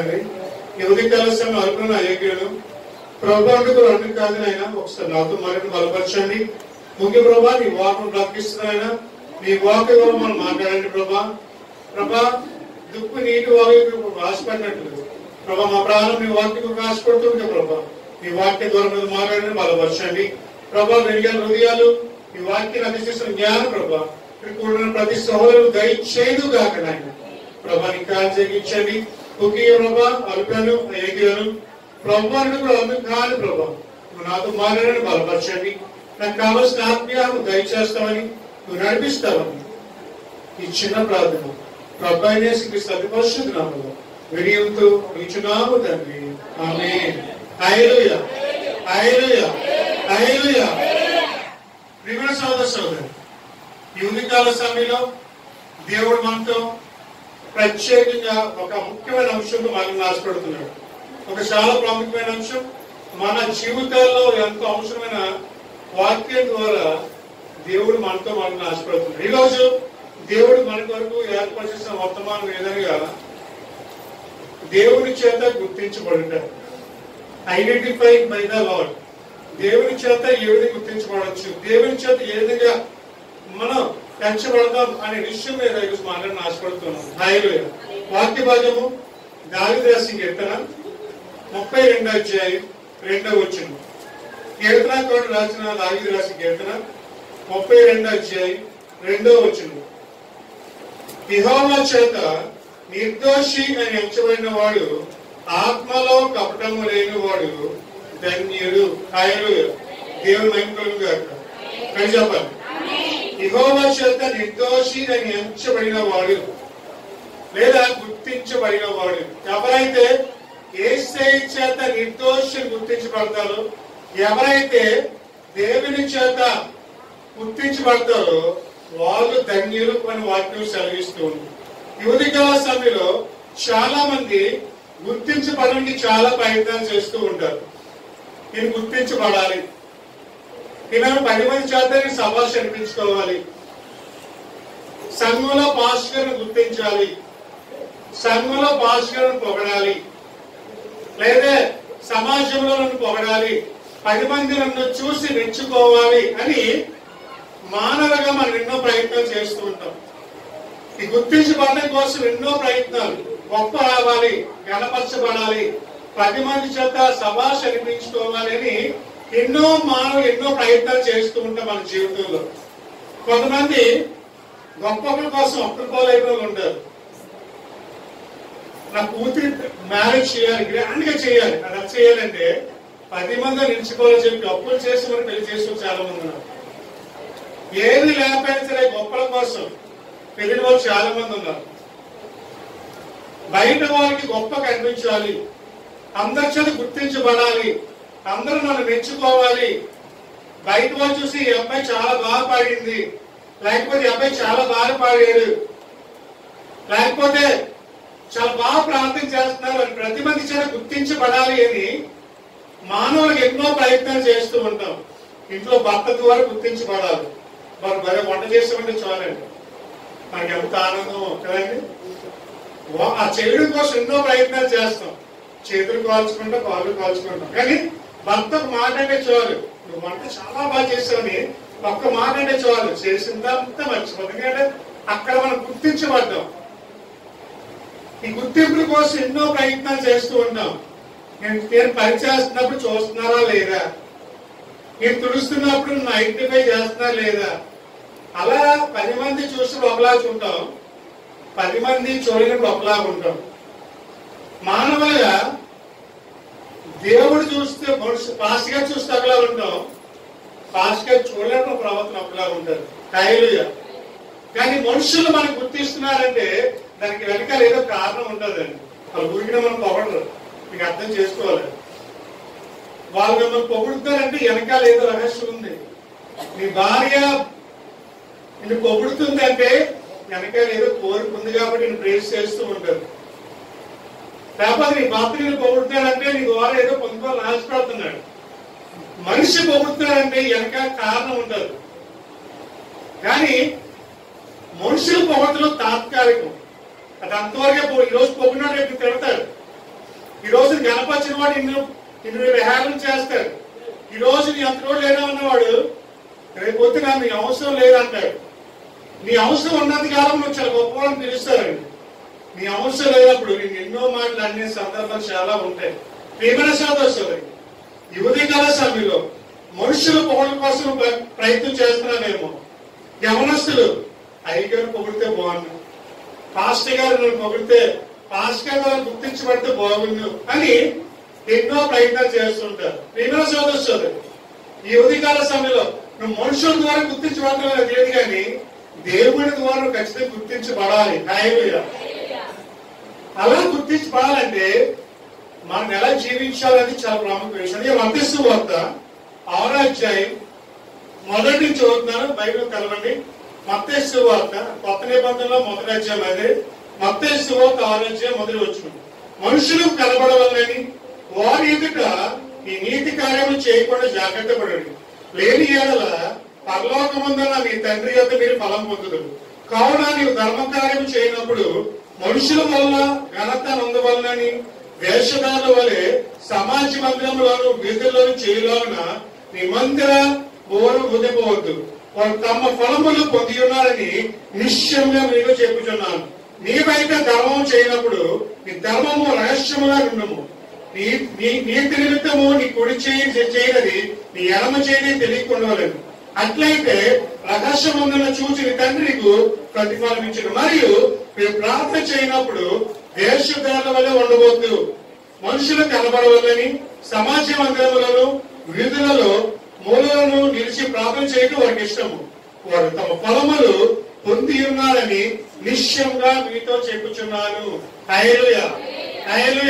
తండ్రి ఈ ఉదయకాల సమయం అల్పులను అయోగ్యులను ప్రభుత్వ అన్ని కాదు నాయన ఒకసారి నాతో మరిన్ని బలపరచండి ముఖ్య ప్రభా నీ వాకును ప్రార్థిస్తున్నాయన నీ వాక్ ద్వారా మనం మాట్లాడండి ప్రభా ప్రభా దుక్కు నీటి వాకు రాసిపడినట్లు ప్రభా మా ప్రాణం నీ వాక్యకు రాసిపడుతుంది ప్రభా నీ వాక్య ద్వారా మీద మాట్లాడండి బలపరచండి ప్రభా వెలిగిన హృదయాలు ఈ వాక్యాన్ని అందిస్తున్న జ్ఞానం ప్రభా ఇక్కడ కూడిన ప్రతి సహోదరులు దయచేయదు కాక నాయన ప్రభా నీ కాల్ చేయించండి ఒకే ప్రభా అల్పను ఏగిలను ప్రభాని కూడా అందుకు కాదు ప్రభా నువ్వు నాతో మాట్లాడని బలపరచండి నాకు కావలసిన ఆత్మీయాలను దయచేస్తామని నువ్వు నడిపిస్తావని ఈ చిన్న ప్రార్థన ప్రభాయినేసి సతి పరిశుద్ధనామలో విడియంతో ఇచ్చున్నాము తండ్రి ఆమె హైలుయ హైలుయ హైలుయ ప్రియుల సోదర సోదరు ఈ ఉదయకాల సమయంలో దేవుడు మనతో ప్రత్యేకంగా ఒక ముఖ్యమైన అంశంతో మనల్ని ఆశపడుతున్నాడు ఒక చాలా ప్రాముఖ్యమైన అంశం మన జీవితాల్లో ఎంతో అవసరమైన వాక్యం ద్వారా దేవుడు మనతో మనల్ని ఆశపడుతున్నాడు ఈరోజు దేవుడు మన కొరకు ఏర్పాటు చేసిన వర్తమానం ఏదనగా దేవుని చేత గుర్తించబడుతారు ఐడెంటిఫై బై ద లాడ్ దేవుని చేత ఏ విధంగా గుర్తించబడవచ్చు దేవుని చేత ఏ విధంగా మనం పెంచబడతాం అనే విషయం మీద ఈరోజు మాట్లాడిన ఆశపడుతున్నాం హాయిలో వాక్య భాగము దావిదాసి కీర్తన ముప్పై రెండో అధ్యాయం రెండో వచ్చిన కీర్తన కోటి రాసిన దావిది రాసి కీర్తన ముప్పై రెండో అధ్యాయం రెండో వచ్చిన యెహోవా చేత నిర్దోషి అని ఎంచబడిన వాడు ఆత్మలో కపటము లేని వాడు ధన్యుడు ఆయన దేవుని మైంకులు గాక కానీ చెప్పాలి యెహోవా చేత నిర్దోషి అని ఎంచబడిన వాడు లేదా గుర్తించబడిన వాడు ఎవరైతే ఏసై చేత నిర్దోషి గుర్తించబడతారో ఎవరైతే దేవుని చేత గుర్తించబడతారో వాళ్ళు ధన్యులు అని వాక్యం సెలవిస్తూ ఉంది యువతికాల సమయంలో చాలా మంది గుర్తించబడడానికి చాలా ప్రయత్నాలు చేస్తూ ఉంటారు నేను గుర్తించబడాలి నేను పది మంది చేత నేను సభాష్ అనిపించుకోవాలి సంఘంలో పాస్టర్ను గుర్తించాలి సంఘంలో పాస్టర్ను పొగడాలి లేదా సమాజంలో నన్ను పొగడాలి పది మంది నన్ను చూసి మెచ్చుకోవాలి అని మానవులుగా మనం ఎన్నో ప్రయత్నాలు చేస్తూ ఉంటాం ఈ గుర్తించబడడం కోసం ఎన్నో ప్రయత్నాలు గొప్ప రావాలి గణపరచబడాలి పది మంది చేత సభాష్ అనిపించుకోవాలి అని ఎన్నో మానవులు ఎన్నో ప్రయత్నాలు చేస్తూ ఉంటాం మన జీవితంలో కొంతమంది గొప్పల కోసం ఒక్కరిపోలేని వాళ్ళు ఉంటారు నా కూతురి మ్యారేజ్ చేయాలి గ్రాండ్ గా చేయాలి అది ఎలా చేయాలంటే పది మంది నిలిచిపోవాలని చెప్పి అప్పులు చేసి మరి పెళ్లి చేసుకుని చాలా మంది ఉన్నారు ఏది లేకపోయినా సరే గొప్పల కోసం పెళ్లిన వాళ్ళు చాలా మంది ఉన్నారు బయట వాళ్ళకి గొప్ప కనిపించాలి అందరి చేత గుర్తించబడాలి అందరూ నన్ను మెచ్చుకోవాలి బయట వాళ్ళు చూసి ఈ అబ్బాయి చాలా బాగా పాడింది లేకపోతే ఈ అబ్బాయి చాలా బాగా పాడాడు లేకపోతే చాలా బాగా ప్రార్థన చేస్తున్నారు అని ప్రతి మంది చేత గుర్తించబడాలి అని మానవులకు ఎన్నో ప్రయత్నాలు చేస్తూ ఉంటాం ఇంట్లో భర్త ద్వారా గుర్తించబడాలి వారు భలే వంట చేస్తామంటే చాలండి మనకి ఎంత ఆనందం కదండి వా- ఆ చేయడం కోసం ఎన్నో ప్రయత్నాలు చేస్తాం చేతులు కాల్చుకుంటాం కాళ్ళు కాల్చుకుంటాం కానీ భర్తకు మాట అంటే చాలు నువ్వు వంట చాలా బాగా చేసావని ఒక్క మాట అంటే చాలు చేసిందంతా మర్చిపోతుంది ఎందుకంటే అక్కడ మనం గుర్తించబడ్డాం ఈ గుర్తింపుల కోసం ఎన్నో ప్రయత్నాలు చేస్తూ ఉంటాం నేను నేను పని చేస్తున్నప్పుడు చూస్తున్నారా లేదా నేను తుడుస్తున్నప్పుడు నన్ను ఐడెంటిఫై చేస్తున్నారా లేదా అలా పది మంది చూసి ఒకలా ఉంటాం పది మంది చూడనప్పుడు ఒకలా ఉంటాం మానవులుగా దేవుడు చూస్తే మనుషు పాస్ గా చూస్తే ఒకలా ఉంటాం పాస్ గా చూడలేనప్పుడు ప్రవర్తన ఒకలా ఉంటారు కాయలుగా కానీ మనుషులు మనకు గుర్తిస్తున్నారంటే దానికి వెనకాల ఏదో కారణం ఉంటుందండి వాళ్ళు ఊరికిన మనం పొగడరు మీకు అర్థం చేసుకోవాలి వాళ్ళు మిమ్మల్ని పొగుడుతారంటే వెనకాల ఏదో రహస్యం ఉంది మీ భార్య నిన్ను పొగుడుతుంది అంటే వెనకాల ఏదో కోరిక ఉంది కాబట్టి నేను ప్రేస్ చేస్తూ ఉంటారు లేకపోతే నీ భర్త నేను పొగుడుతాడంటే నీ ద్వారా ఏదో పొందుకోవాలని ఆశపడుతున్నాడు మనిషి పొగుడుతున్నాడంటే వెనకాల కారణం ఉండదు కానీ మనుషుల పొగడతలు తాత్కాలికం అది అంతవరకే పో- ఈ రోజు పొగినాడు రేపు తిడతాడు ఈ రోజు గణపరిచిన వాడు ఇన్ని ఇన్ని విహారం చేస్తాడు ఈ రోజు నీ అంత రోజు లేదా ఉన్నవాడు రేపు పొద్దున నీ అవసరం లేదంటాడు నీ అవసరం ఉన్నంత కాలం నువ్వు చాలా గొప్పవాళ్ళని పిలుస్తారండి నీ అవసరం లేనప్పుడు నేను ఎన్నో మాటలు అనే సందర్భాలు చాలా ఉంటాయి ప్రేమల సోదరులు యువతి కాల సమయంలో మనుషులు పొగల కోసం ప్ర- ప్రయత్నం చేస్తున్నారేమో యవనస్తులు అయ్యగారు పొగిడితే బాగుండు పాస్టర్ గారు నన్ను పొగిడితే పాస్టర్ గారు గుర్తించబడితే బాగుండు అని ఎన్నో ప్రయత్నాలు చేస్తుంటారు ప్రేమల సోదరు సోదరు ఈ ఉదయకాల సమయంలో నువ్వు మనుషుల ద్వారా గుర్తించబడడం లేదు కానీ దేవుని ద్వారా ఖచ్చితంగా గుర్తించబడాలి హల్లెలూయా అలా గుర్తించబడాలంటే మనం ఎలా జీవించాలని చాలా ప్రాముఖ్య విషయం నేను వర్తిస్తూ వస్తా ఆరో అధ్యాయం మొదటి నుంచి చదువుతున్నాను బైబిల్ కలవండి మత్తేసు వార్త కొత్త నిబంధనలో మొదటి అధ్యాయం అదే మత్తేసు వార్త ఆరో అధ్యాయం మొదటి వచ్చిన మనుషులు కనబడవాలని వారి ఎదుట ఈ నీతి కార్యములు చేయకుండా జాగ్రత్త పడండి లేని ఏడల పరలోకమందున మీ తండ్రి యొక్క మీరు ఫలం పొందుదురు కావున నీవు ధర్మ కార్యం చేయనప్పుడు మనుషుల వల్ల ఘనత నందవలనని వేషధారుల వలె సమాజ మందిరంలోను వీధుల్లోను చేయలోన నీ మందిర బోరు ఉదిపోవద్దు వారు తమ ఫలములు పొంది ఉన్నారని నిశ్చయంగా మీకు చెప్పుచున్నాను నీవైతే ధర్మం చేయనప్పుడు నీ ధర్మము రహస్యముగా ఉండము నీ నీ నీతి నిమిత్తము నీ కుడి చేయి చేయనది నీ ఎడమ చేయని తెలియకుండవలేదు అట్లయితే రహస్యమందున చూచి నీ తండ్రికి ప్రతిఫలం ఇచ్చిన మరియు మీరు ప్రార్థన చేయనప్పుడు దేశదారుల వల్ల ఉండబోద్దు మనుషులు కనబడవలని సమాజ మందిరములను వీధులలో మూలలను నిలిచి ప్రార్థన చేయడం వారికి ఇష్టము వారు తమ ఫలములు పొంది ఉన్నారని నిశ్చయంగా మీతో చెప్పుచున్నాను హైలుయ హైలుయ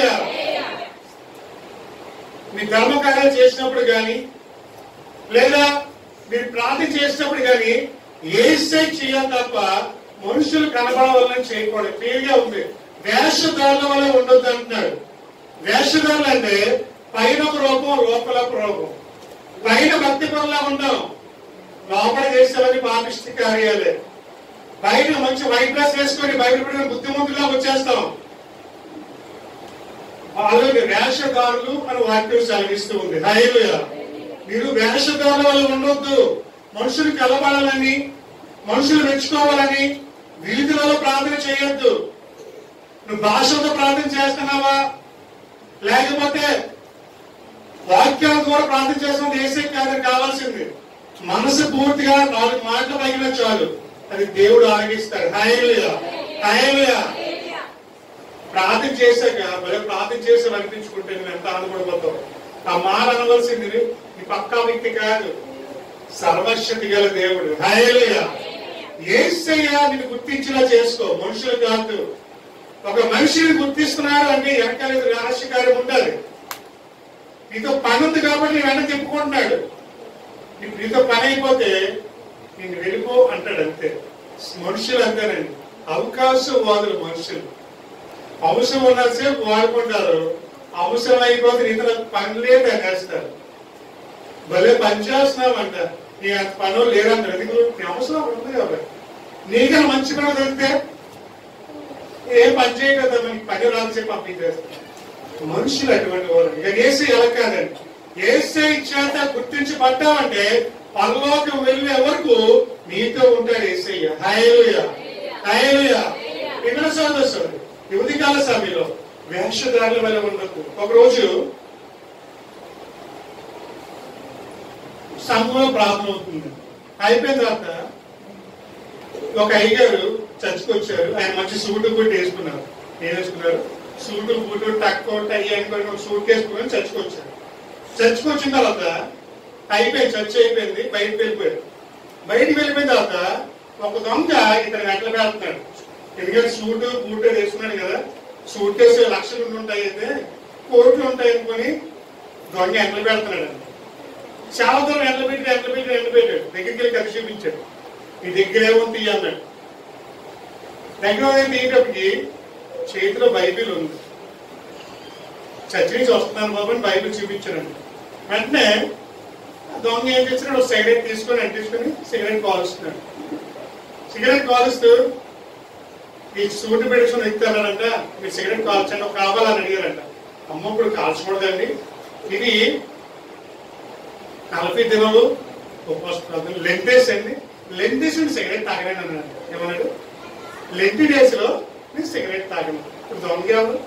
మీ ధర్మకార్యాలు చేసినప్పుడు గాని లేదా మీరు ప్రార్థన చేసినప్పుడు గాని ఏసై చేయాలి తప్ప మనుషులు కనబడవాలని చేయకూడదు క్లియర్గా ఉంది వేషధారుల వల్ల ఉండొద్దు అంటున్నాడు వేషధారులు అంటే పైన ఒక రూపం లోపల ఒక రూపం పైన భక్తి పనులా ఉంటాం లోపల చేసేవన్నీ పాపిష్టి కార్యాలే బయట మంచి వైట్ డ్రెస్ వేసుకొని బయట పడిన బుద్ధిమంతులా వచ్చేస్తాం అలాగే వేషధారులు అని వాక్యం సెలవిస్తూ ఉంది హైలుయా మీరు వేషధారుల వల్ల ఉండొద్దు మనుషులు కలబడాలని మనుషులు మెచ్చుకోవాలని వీధులలో ప్రార్థన చేయొద్దు నువ్వు భాషలతో ప్రార్థన చేస్తున్నావా లేకపోతే వాక్యాల ద్వారా ప్రార్థన చేస్తున్నది ఏసే కాదు కావాల్సింది మనసు పూర్తిగా నాలుగు మాటలు పగిలిన చాలు అది దేవుడు ఆరగిస్తాడు హైలుయా హైలుయా ప్రార్థన చేశాక భలే ప్రార్థన చేసి అనిపించుకుంటే నువ్వు ఎంత ఆనందపడిపోతావు ఆ మాట అనవలసింది నీ పక్కా వ్యక్తి కాదు సర్వశక్తి గల దేవుడు హయలుయ ఏసయ్య నిన్ను గుర్తించేలా చేసుకో మనుషులు కాదు ఒక మనిషిని గుర్తిస్తున్నాడు అంటే వెనకాల ఏదో రహస్య కార్యం ఉండాలి నీతో పని ఉంది కాబట్టి నీ వెనక తిప్పుకుంటున్నాడు నీకు నీతో పని అయిపోతే నేను వెళ్ళిపో అంటాడు అంతే మనుషులు అంతేనండి అవకాశవాదులు మనుషులు అవసరం ఉన్నసేపు వాడుకుంటారు అవసరం అయిపోతే ఇతర పని లేదు అనేస్తారు భలే పని చేస్తున్నామంట నీ అంత పనులు లేదంటారు ఎందుకు నీ అవసరం ఉంది కాబట్టి నీకన్నా మంచి పని దొరికితే ఏ పని చేయగలదా మనకి పని రాదు చెప్పి పంపించేస్తారు మనుషులు అటువంటి వారు ఇక ఏసీ ఎలా కాదండి ఏసై చేత గుర్తించబడ్డామంటే పరలోకం వెళ్ళే వరకు నీతో ఉంటాడు ఏసయ్య హైలుయ హైలుయ ఇక్కడ సోదరు ఈ ఉదయకాల సమయంలో వేషధారుల వల్ల ఉండదు ఒకరోజు సంఘంలో ప్రార్థన అవుతుంది అయిపోయిన తర్వాత ఒక అయ్యగారు చర్చకు వచ్చారు ఆయన మంచి సూటు బూట్ వేసుకున్నారు ఏం వేసుకున్నారు సూటు బూటు తక్కువ టై అనుకొని ఒక సూట్ వేసుకుని చర్చకు వచ్చారు చర్చకు వచ్చిన తర్వాత అయిపోయింది చర్చ అయిపోయింది బయటకు వెళ్ళిపోయారు బయటికి వెళ్ళిపోయిన తర్వాత ఒక దొంగ ఇతను వెంటలు పెడుతున్నాడు ఎందుకంటే సూట్ బూట్ వేసుకున్నాడు కదా సూట్ కేసు లక్షలు ఉండి ఉంటాయి అయితే కోట్లు ఉంటాయి అనుకొని దొంగ ఎండలు పెడుతున్నాడు చాలా దూరం ఎండలు పెట్టి ఎండలు పెట్టి ఎండలు పెట్టాడు దగ్గరికి వెళ్ళి కలిసి చూపించాడు మీ దగ్గర ఏముంది అన్నాడు దగ్గర పోయి తీయటప్పటికి చేతిలో బైబిల్ ఉంది చర్చ నుంచి వస్తున్నాను బాబు అని బైబిల్ చూపించానండి వెంటనే ఆ దొంగ ఏం చేస్తున్నాడు ఒక సిగరెట్ తీసుకొని అంటించుకొని సిగరెట్ కాలుస్తున్నాడు సిగరెట్ కాలుస్తూ ఈ సూటు పెట్టుకుని ఎక్కుతానంట మీరు సిగరెట్ కాల్చండి ఒక కావాలని అడిగారంట అమ్మ ఇప్పుడు కాల్చకూడదండి ఇది నలభై దినాలు ఉపవాస ప్రార్థన లెంతేస్ అండి లెంతేస్ సిగరెట్ తాగలేను అన్నాడు ఏమన్నాడు లెంతి డేస్ లో నేను సిగరెట్ తాగను ఇప్పుడు దొంగ ఎవరు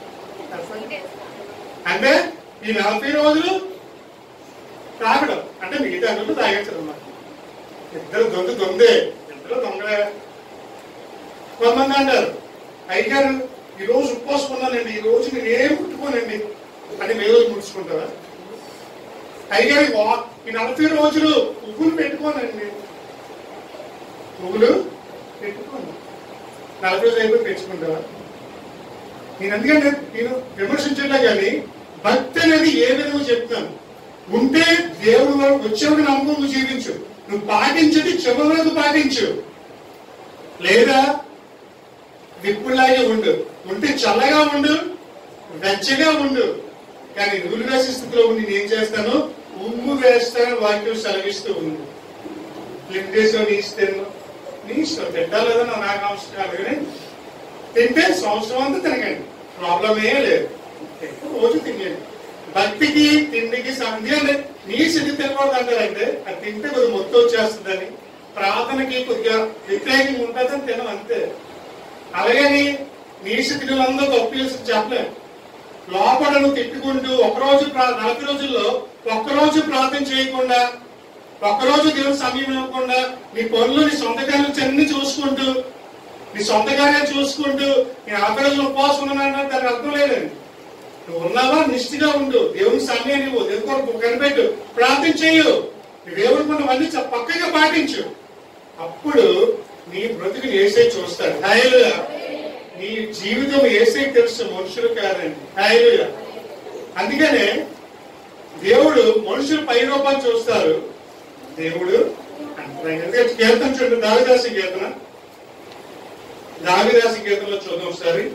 అంటే ఈ నలభై రోజులు తాగడం అంటే మిగతా రోజులు తాగచ్చు అన్నమాట ఇద్దరు దొంగ దొందే ఇద్దరు దొంగలే కొంతమంది అంటారు అయ్యారు ఈ రోజు ఉపవాసం ఉన్నానండి ఈ రోజు నేను ఏం ముట్టుకోనండి అని మీ రోజు ముడుచుకుంటారా అయ్యారు ఈ వా- ఈ నలభై రోజులు పువ్వులు పెట్టుకోనండి పువ్వులు పెట్టుకోను నలభై రోజులు అయిపోయి పెంచుకుంటావా నేను ఎందుకంటే నేను విమర్శించట్లే కానీ భక్తి అనేది ఏ విధంగా చెప్తాను ఉంటే దేవుడు వచ్చేవాడు నమ్మకం నువ్వు జీవించు నువ్వు పాటించది చివరి వరకు పాటించు లేదా విప్పులాగే ఉండు ఉంటే చల్లగా ఉండు వెచ్చగా ఉండు కానీ నూలు వేసే స్థితిలో ఉండి నేను చేస్తాను ఉమ్ము వేస్తానని వాక్యం సెలవిస్తూ ఉంది లిండేసో నీ ఇష్టం నీ ఇష్టం తిట్టాలేదో నా నాకు అవసరం కాదు కానీ తింటే సంవత్సరం అంతా తినకండి ప్రాబ్లం ఏ లేదు ఎక్కువ రోజు తినండి భక్తికి తిండికి సంధ్య నీ స్థితి తినకూడదు అంటారంటే అది తింటే కొద్దిగా మొత్తం వచ్చేస్తుందని ప్రార్థనకి కొద్దిగా వ్యతిరేకంగా ఉంటుందని తినం అంతే అలాగని నీ స్థితిలో అందరూ తప్పు చేసి చెప్పలేం లోపల నువ్వు తిట్టుకుంటూ ఒకరోజు ప్రా- నలభై రోజుల్లో ఒక్కరోజు ప్రార్థన చేయకుండా ఒక్కరోజు దేవుని సమయం ఇవ్వకుండా నీ పనులు నీ సొంత కార్యాలు అన్ని చూసుకుంటూ నీ సొంత కార్యాలు చూసుకుంటూ నేను నలభై రోజులు ఉపవాసం ఉన్నానంటే దానికి అర్థం లేదండి నువ్వు ఉన్నావా నిష్ఠగా ఉండు దేవుని సమయాన్ని ఇవ్వు దేవుని కొరకు కనిపెట్టు ప్రార్థన చేయు నువ్వేమనుకున్నవన్నీ చ- పక్కగా పాటించు అప్పుడు నీ బ్రతుకు ఏసై చూస్తాడు హాయిలుగా నీ జీవితం ఏసై తెలుసు మనుషులు కాదండి హాయిలుగా అందుకనే దేవుడు మనుషులు పై రూపాన్ని చూస్తారు దేవుడు అంతరంగ- ఎందుకంటే కీర్తన చూడండి దావిదాసి కీర్తన దావిదాసి కీర్తనలో చూద్దాం ఒకసారి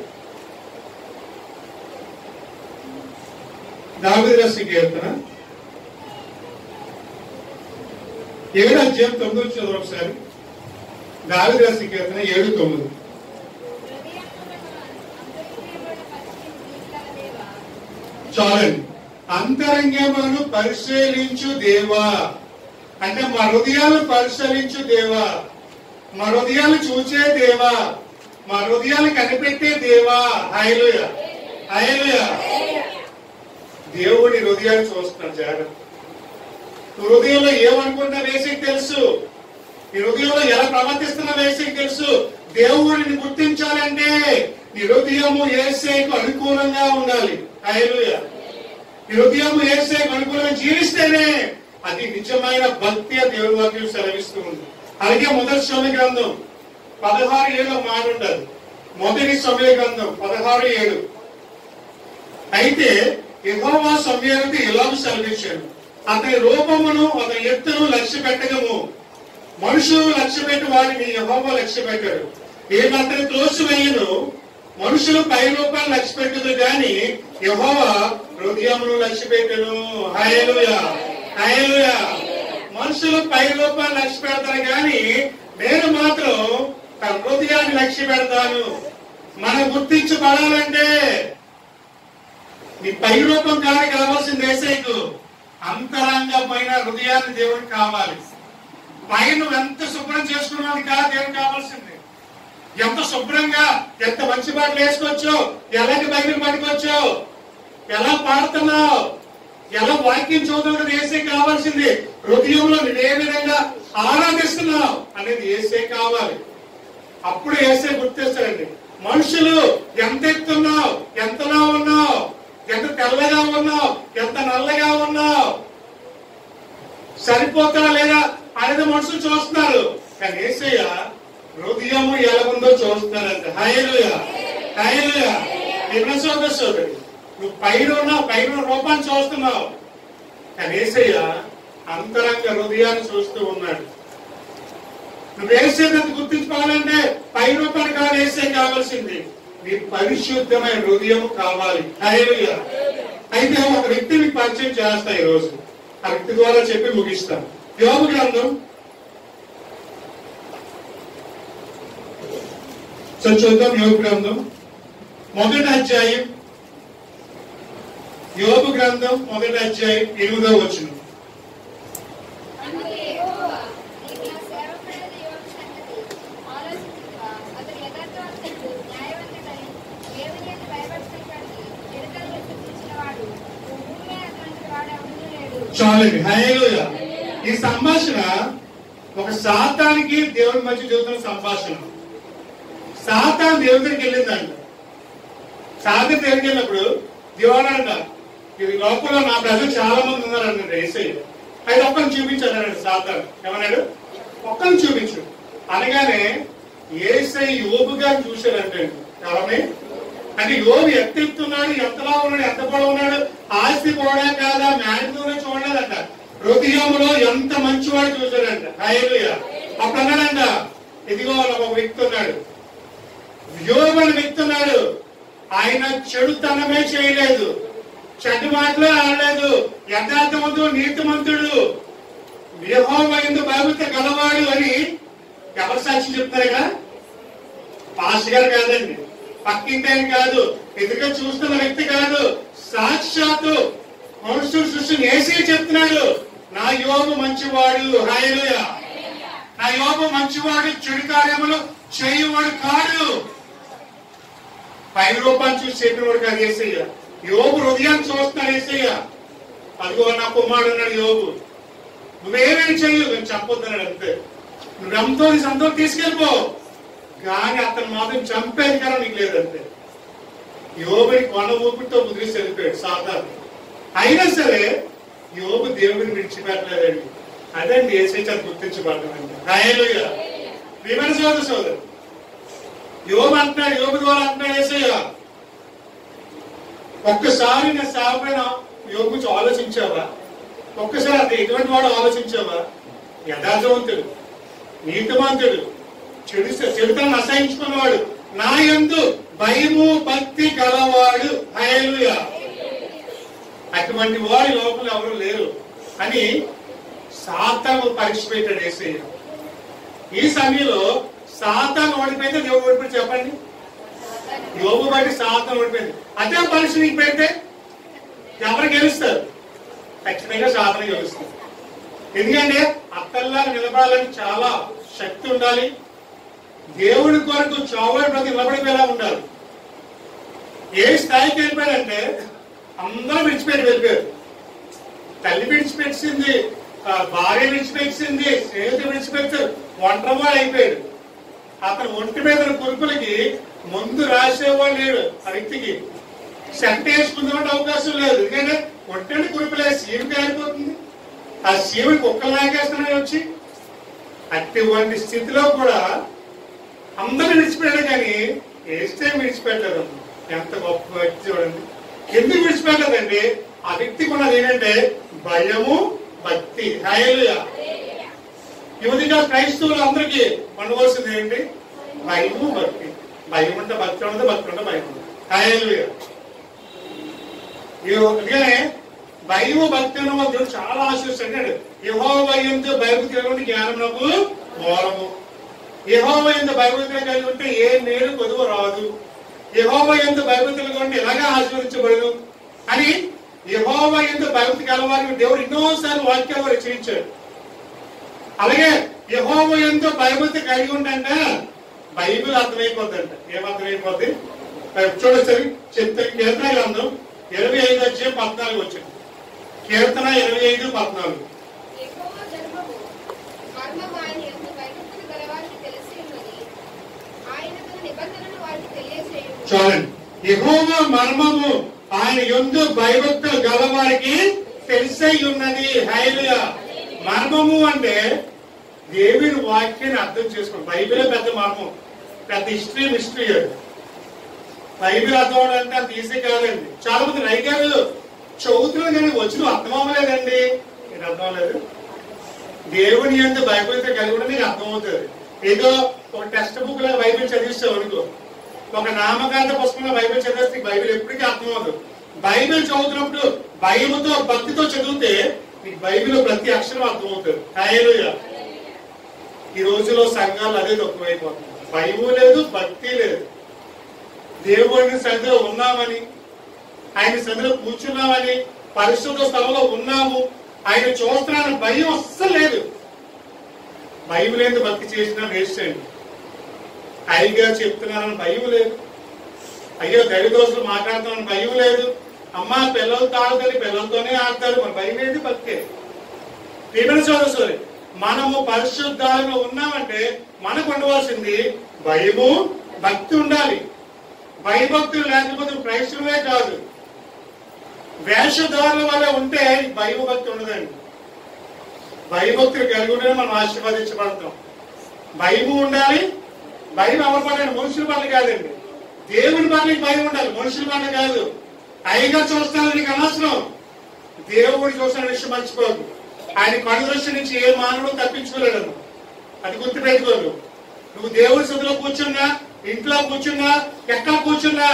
దావిదాసి కీర్తన ఏడు అధ్యాయం తొమ్మిది చదువు ఒకసారి దావిదాసి కీర్తన ఏడు తొమ్మిది చాలండి అంతరంగములను పరిశీలించు దేవా అంటే మా హృదయాలు పరిశీలించు దేవా మా హృదయాలు చూచే దేవా మా హృదయాలు కనిపెట్టే దేవా హైలుయ హైలుయ దేవుడి హృదయాలు చూస్తున్నాడు జాగ్రత్త నువ్వు హృదయంలో ఏమనుకుంటున్నా వేసేకి తెలుసు నీ హృదయంలో ఎలా ప్రవర్తిస్తున్నా వేసేకి తెలుసు దేవుడిని గుర్తించాలంటే నీ హృదయము ఏసేకు అనుకూలంగా ఉండాలి హైలుయ నీ హృదయము ఏసేకు అనుకూలంగా జీవిస్తేనే అది నిజమైన భక్తి ఆ దేవుడి వాక్యం సెలవిస్తూ ఉంది అలాగే మొదటి సమయ గ్రంథం పదహారు ఏళ్ళ మాట ఉండదు మొదటి సమయ గ్రంథం పదహారు ఏడు అయితే యెహోవా సమయానికి ఇలాగ సెలవిచ్చాడు అతని రూపమును అతని ఎత్తును లక్ష్య పెట్టగము మనుషులు లక్ష్య పెట్టి వారిని యెహోవా లక్ష్య పెట్టాడు ఏమి అతని త్రోసివేయను మనుషులు పై రూపాన్ని లక్ష్య పెట్టదు గాని యెహోవా హృదయమును లక్ష్య పెట్టను హయలుయా హయలుయా మనుషులు పై రూపాన్ని లక్ష్య పెడతారు గాని నేను మాత్రం తన హృదయాన్ని లక్ష్య పెడతాను మనం గుర్తించబడాలంటే నీ పై రూపం కాదు కావాల్సింది ఏసైకు అంతరంగమైన హృదయాన్ని దేవుడికి కావాలి పైన నువ్వు ఎంత శుభ్రం చేసుకున్నది కాదు దేవుడికి కావాల్సింది ఎంత శుభ్రంగా ఎంత మంచి బట్టలు వేసుకోవచ్చో ఎలాంటి బైబిల్ పట్టుకోవచ్చో ఎలా పాడుతున్నావు ఎలా వాక్యం చదువుతున్నది ఏసే కావాల్సింది హృదయంలో నువ్వు ఏ విధంగా ఆరాధిస్తున్నావు అనేది ఏసే కావాలి అప్పుడు ఏసే గుర్తిస్తాడండి మనుషులు ఎంత ఎత్తున్నావు ఎంతలా ఉన్నావు ఎంత తెల్లగా ఉన్నావు ఎంత నల్లగా ఉన్నావు సరిపోతారా లేదా అనేది మనుషులు చూస్తున్నారు కానీ ఏసయ్య హృదయము ఎలా ఉందో చూస్తున్నారంట హైలుయ హైలుయ సోదరు సోదరి నువ్వు పైన ఉన్నావు పైన ఉన్న రూపాన్ని చూస్తున్నావు కానీ ఏసయ్య అంతరంగ హృదయాన్ని చూస్తూ ఉన్నాడు నువ్వు వేసేదంత గుర్తించుకోవాలంటే పై రూపాయలు కాదు వేసే కావాల్సింది నీ పరిశుద్ధమైన హృదయం కావాలి హల్లెలూయా. అయితే ఒక వ్యక్తి మీకు పరిచయం చేస్తా ఈ రోజు ఆ వ్యక్తి ద్వారా చెప్పి ముగిస్తాను యోగ గ్రంథం సో చూద్దాం యోగ గ్రంథం మొదటి అధ్యాయం యోబు గ్రంథం మొదటి అధ్యాయం ఎనిమిదో వచ్చిన అందుకే యెహోవా, నీవు నా సేవకుడైన యోబు సంగతి ఆలోచించుదువా? అతడు యథార్థవంతుడు, న్యాయవంతుడై, దేవుని యందు భయభక్తులు చెడుతలను చూపించినవాడు, భూమి మీద అటువంటిది వాడు ఎవడునూ లేడు. చాలండి హల్లెలూయా ఈ సంభాషణ ఒక సాతానికి దేవుడి మధ్య జరుగుతున్న సంభాషణ సాతాన్ దేవుడి దగ్గరికి వెళ్ళిందంట సాతాన్ దగ్గరికి వెళ్ళినప్పుడు దేవుడు అంట ఈ లోపల నా ప్రజలు చాలా మంది ఉన్నారంట ఏసయ్య అయితే ఒక్కరిని చూపించాడు సాతాన్ ఏమన్నాడు ఒక్కరిని చూపించు అనగానే ఏసై యోబు గారిని చూశాడంటే ఎవరిని అంటే యోబు ఎంత ఎత్తున్నాడు ఎంతలా ఉన్నాడు ఎంత పొడవు ఉన్నాడు ఆస్తి కూడా కాదా మ్యాగ్నూనే చూడలేదంట హృదయంలో ఎంత మంచివాడు చూశాడంట హైలుయ అప్పుడు అన్నాడంట ఇదిగో ఒక వ్యక్తి ఉన్నాడు యోబు అని వ్యక్తి ఉన్నాడు ఆయన చెడుతనమే చేయలేదు చెడ్డ మాటలే ఆడలేదు యథార్థవంతుడు నీతిమంతుడు విహోమైందు బాబుత గలవాడు అని ఎవరు సాక్షి చెప్తారుగా పాస్ గారు కాదండి పక్కింటి ఆయన కాదు ఎదురుగా చూస్తున్న వ్యక్తి కాదు సాక్షాత్తు మనుషుడు సృష్టిని వేసి చెప్తున్నాడు నా యోగు మంచివాడు హాయలుయ నా యోగు మంచివాడు చెడు కార్యములు చేయువాడు కాడు పై రూపాన్ని చూసి చెప్పినవాడు కాదు ఏసయ్య యోగు హృదయాన్ని చూస్తున్నాడు ఏసయ్య అదిగో నా కుమారుడు అన్నాడు యోగు నువ్వేమేమి చెయ్యు నేను చెప్పొద్దన్నాడు అంతే నువ్వు ఎంతో నీ సంతో తీసుకెళ్ళిపో కానీ అతను మాత్రం చంపేది కదా నీకు లేదంతే యోగుని కొన ఊపిరితో ముదిరిసి వెళ్ళిపోయాడు సాధారణ అయినా సరే యోగు దేవుడిని విడిచిపెట్టలేదండి అదండి ఏసై చేత గుర్తించబడ్డామండి రాయలుగా విమన సోదరు సోదరు యోగు అంటున్నాడు యోగు ద్వారా అంటున్నాడు ఏసయ్య ఒక్కసారి నా సేవపైన యోగు గురించి ఆలోచించావా ఒక్కసారి అతను ఎటువంటి వాడు ఆలోచించావా యథార్థవంతుడు నీతిమంతుడు చెడు చెడుతలను అసహించుకున్నవాడు నా యందు భయము భక్తి గలవాడు హయలుయ అటువంటి వాడి లోపల ఎవరు లేరు అని సాతాను పరీక్ష పెట్టాడు ఏసయ్య ఈ సమయంలో సాతాను ఓడిపోయితే దేవుడు ఓడిపోయి చెప్పండి యోగు బట్టి సాతాను ఓడిపోయింది అదే పరీక్ష నీకు పెడితే ఎవరు గెలుస్తారు ఖచ్చితంగా సాధన గెలుస్తారు ఎందుకంటే అత్తల్లా నిలబడాలని చాలా శక్తి ఉండాలి దేవుడి కొరకు చావుడి ప్రతి నిలబడిపోయేలా ఉండాలి ఏ స్థాయికి వెళ్ళిపోయారంటే అందరూ విడిచిపెట్టి వెళ్ళిపోయారు తల్లి విడిచిపెట్టింది ఆ, భార్య విడిచిపెట్టింది స్నేహితులు విడిచిపెట్టారు ఒంటరివాడు అయిపోయాడు అతను ఒంటి మీద ఉన్న కురుకులకి ముందు రాసేవాడు లేడు ఆ వ్యక్తికి సెంట వేసుకుందామంటే అవకాశం లేదు ఎందుకంటే ఒంటరి కురుకులే సీమ కాలిపోతుంది ఆ సీమని కుక్కలు లాగేస్తున్నాయి వచ్చి అటువంటి స్థితిలో కూడా అందరూ విడిచిపెట్టారు కానీ వేస్తే విడిచిపెట్టారు ఎంత గొప్ప వ్యక్తి చూడండి ఎందుకు విడిచిపెట్టదండి ఆ వ్యక్తికి ఉన్నది ఏంటంటే భయము భక్తి హయలుయ యువతిగా క్రైస్తవులు అందరికీ ఉండవలసింది ఏంటి భయము భక్తి భయం ఉంటే భక్తి ఉండదు భక్తి ఉంటే భయం ఉండదు హయలుయ అందుకనే భయము భక్తి ఉన్న వాళ్ళు దేవుడు చాలా ఆశిస్తాడు యహో భయంతో భయభక్తి కలిగి జ్ఞానమునకు మూలము యహోవ ఎంత భయభక్తులు కలిగి ఉంటే ఏ నేడు కొదువు రాదు యహోవ ఎంత భయభక్తులు కలిగి ఉంటే ఇలాగా ఆశీర్వదించబడదు అని యహోవ ఎంత భయభక్తి కలవారికి దేవుడు ఎన్నోసార్లు వాక్యాలు రచించాడు అలాగే యహోవ ఎంతో భయభక్తి కలిగి ఉంటే బైబిల్ అర్థమైపోద్దంట ఏం అర్థమైపోద్ది చూడొచ్చు చెప్తే కీర్తన గ్రంథం ఇరవై ఐదు వచ్చే పద్నాలుగు వచ్చింది కీర్తన ఇరవై ఐదు పద్నాలుగు యెహోవా ధర్మము, మర్మము ఆయన యందు భయభక్తులు గలవారికి తెలిసి ఉన్నది. ఆయనతో నిబంధనను వారికి తెలియజేయును. చూడండి యెహోవ మర్మము ఆయన ఎందు భయభక్తులు గలవారికి తెలిసై ఉన్నది హైలుయ మర్మము అంటే దేవుని వాక్యాన్ని అర్థం చేసుకోండి బైబిలే పెద్ద మర్మం పెద్ద హిస్టరీ మిస్టరీ అది బైబిల్ అర్థం అవడం అంత ఈజీ కాదండి చాలా మంది రైగారు చదువుతున్నారు కానీ వచ్చిన అర్థం అవ్వలేదండి మీకు అర్థం అవ్వలేదు దేవుని ఎంత బైబిల్ కలిగి కూడా నీకు అర్థమవుతుంది ఏదో ఒక టెక్స్ట్ బుక్ లో బైబిల్ చదివిస్తావు అనుకో ఒక నామకాంత పుస్తకంలో బైబిల్ చదివిస్తే నీకు బైబిల్ ఎప్పటికీ అర్థమవుతుంది బైబిల్ చదువుతున్నప్పుడు భయముతో భక్తితో చదివితే నీకు బైబిల్ ప్రతి అక్షరం అర్థమవుతుంది హల్లెలూయా ఈ రోజులో సంఘాలు అదే తక్కువైపోతుంది భయము లేదు భక్తి లేదు దేవుడిని సన్నిధిలో ఉన్నామని ఆయన సన్నిధిలో కూర్చున్నామని పరిశుద్ధ స్థలంలో ఉన్నాము ఆయన చూస్తున్నానని భయం అస్సలు లేదు భయం లేదు భక్తి చేసినా వేస్ట్ అండి అయ్యగారు చెప్తున్నానని భయం లేదు అయ్యో దైవదోషులు మాట్లాడుతున్నాను భయం లేదు అమ్మ పిల్లలు తాగుతారు పిల్లలతోనే ఆడతారు మన భయం ఏంటి భక్తే ప్రియమైన సోదరు మనము పరిశుద్ధాలుగా ఉన్నామంటే మనకు ఉండవలసింది భయము భక్తి ఉండాలి భయభక్తులు లేకపోతే క్రైస్తవులే కాదు వేషధారుల వల్ల ఉంటే భయభక్తి ఉండదండి భయభక్తులు కలిగి ఉంటేనే మనం ఆశీర్వదించబడతాం భయము ఉండాలి భయం ఎవరి పట్ల మనుషుల పట్ల కాదండి దేవుని పట్ల భయం ఉండాలి మనుషుల పట్ల కాదు అయ్యగా చూస్తాను నీకు అనవసరం దేవుడు చూసిన విషయం మర్చిపోదు ఆయన కడు దృష్టి నుంచి ఏ మానవుడు తప్పించుకోలేడు అది గుర్తుపెట్టుకోదు నువ్వు దేవుడి సదులో కూర్చున్నా ఇంట్లో కూర్చున్నా ఎక్కడ కూర్చున్నా